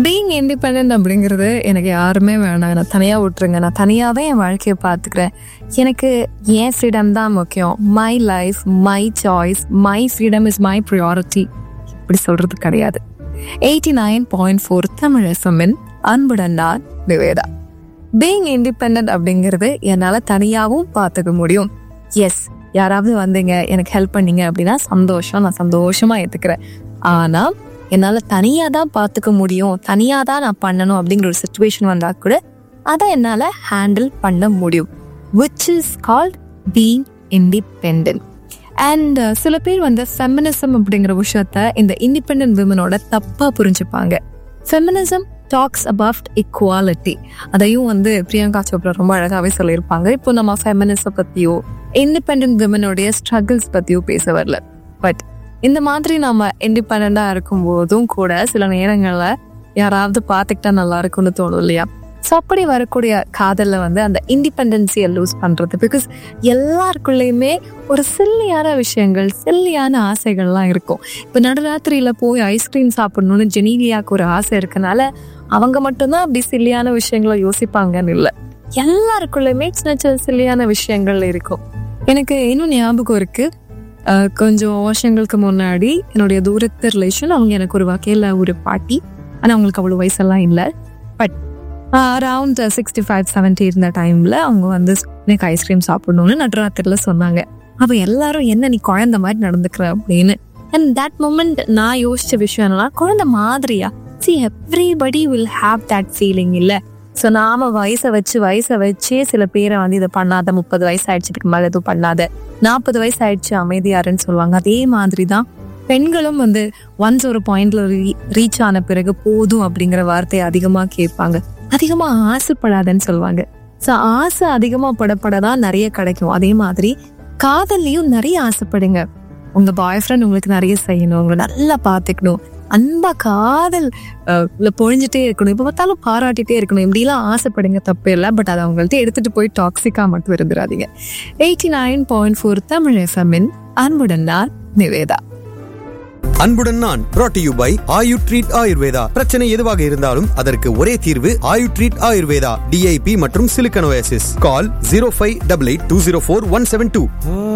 being independent அப்படிங்கிறது எனக்கு யாருமே வேணாம் நான் தனியாக விட்டுருங்க நான் தனியாக தான் என் வாழ்க்கையை பார்த்துக்கிறேன் எனக்கு என் ஃப்ரீடம் தான் முக்கியம் my life my choice my freedom is my priority இப்படி சொல்றது கிடையாது eighty nine point four Tamil எஃப்எம்மின் அன்புடன் நான் நிவேதா பீயிங் இண்டிபெண்ட் அப்படிங்கிறது என்னால் தனியாகவும் பார்த்துக்க முடியும் எஸ் யாராவது வந்தீங்க எனக்கு ஹெல்ப் பண்ணீங்க அப்படின்னா சந்தோஷம் நான் சந்தோஷமா ஏற்றுக்கிறேன் ஆனால் என்னால் தனியாக தான் பார்த்துக்க முடியும் தனியாக தான் நான் பண்ணணும் அப்படிங்கிற ஒரு சுச்சுவேஷன் வந்தால் கூட அதை என்னால் ஹேண்டில் பண்ண முடியும் which is called being independent and சில பேர் வந்து ஃபெமினிசம் அப்படிங்கிற விஷயத்த இந்த இண்டிபெண்ட் விமனோட தப்பாக புரிஞ்சுப்பாங்க ஃபெமினிசம் டாக்ஸ் அபவுட் இக்வாலிட்டி அதையும் வந்து பிரியங்கா சோப்ரா ரொம்ப அழகாகவே சொல்லியிருப்பாங்க இப்போ நம்ம ஃபெமினிசம் பற்றியோ இண்டிபெண்ட் விமனுடைய ஸ்ட்ரகிள்ஸ் பற்றியோ பேச வரல பட் இந்த மாதிரி நம்ம இண்டிபெண்டாக இருக்கும்போதும் கூட சில நேரங்களில் யாராவது பார்த்துக்கிட்டா நல்லா இருக்கும்னு தோணும் இல்லையா ஸோ அப்படி வரக்கூடிய காதலில் வந்து அந்த இண்டிபெண்டன்சியை லூஸ் பண்ணுறது பிகாஸ் எல்லாருக்குள்ளேயுமே ஒரு சில்லியான விஷயங்கள் சில்லியான ஆசைகள்லாம் இருக்கும் இப்போ நடுராத்திரியில் போய் ஐஸ்கிரீம் சாப்பிடணும்னு ஜெனீலியாவுக்கு ஒரு ஆசை இருக்கனால அவங்க மட்டும்தான் அப்படி சில்லியான விஷயங்களை யோசிப்பாங்கன்னு இல்லை எல்லாருக்குள்ளேயுமே சின்ன சின்ன சில்லியான விஷயங்கள் இருக்கும் எனக்கு இன்னும் ஞாபகம் இருக்கு அஹ் கொஞ்சம் வருஷங்களுக்கு முன்னாடி என்னுடைய தூரத்து ரிலேஷன் அவங்க எனக்கு ஒரு வகையில் ஒரு பாட்டி ஆனால் அவங்களுக்கு அவ்வளோ வயசெல்லாம் இல்லை but around sixty five seventy இருந்த டைமில் அவங்க வந்து எனக்கு ஐஸ்கிரீம் சாப்பிடணும்னு நடுராத்திரியில் சொன்னாங்க அப்போ எல்லாரும் என்ன நீ குழந்த மாதிரி நடந்துக்கிற அப்படின்னு அண்ட் தட் மூமெண்ட் நான் யோசிச்ச விஷயம் என்னன்னா குழந்தை மாதிரியா see everybody will have that feeling இல்லை ஸோ நாம வயசை வச்சு வயசை வச்சே சில பேரை வந்து இதை பண்ணாத முப்பது வயசு ஆயிடுச்சு இதுக்கு மேலே எதுவும் பண்ணாத நாற்பது வயசு ஆயிடுச்சு அமைதியாருன்னு சொல்லுவாங்க அதே மாதிரி தான் பெண்களும் வந்து ஒன்ஸ் ஒரு பாயிண்ட்ல ரீச் ஆன பிறகு போதும் அப்படிங்கிற வார்த்தையை அதிகமாக கேட்பாங்க அதிகமா ஆசைப்படாதன்னு சொல்லுவாங்க ஸோ ஆசை அதிகமா படப்படதான் நிறைய கிடைக்கும் அதே மாதிரி காதல்லையும் நிறைய ஆசைப்படுங்க உங்க பாய் ஃப்ரெண்ட் உங்களுக்கு நிறைய செய்யணும் உங்களை நல்லா பார்த்துக்கணும் அன்பா காதல் அஹ், உள்ள பொழிஞ்சிட்டே இருக்கணும் இப்போ பார்த்தாலும் பாராட்டிட்டே இருக்கணும் இப்படிலாம் ஆசைப்படுங்க தப்பு இல்லை பட் அதை அவங்கள்ட்ட எடுத்துட்டு போய் டாக்ஸிக்கா மட்டும் இருந்துடாதீங்க eighty nine point four Tamil எஃப்எம்மின் அன்புடன் நான் நிவேதா அன்புடன் நான் brought to you by Ayu treat Ayurveda பிரச்சனை எதுவாக இருந்தாலும் அதற்கு ஒரே தீர்வு ஆயு ட்ரீட் ஆயுர்வேதா டிஐபி மற்றும் சிலிக்கனோசிஸ் call zero five double eight two zero four one seven two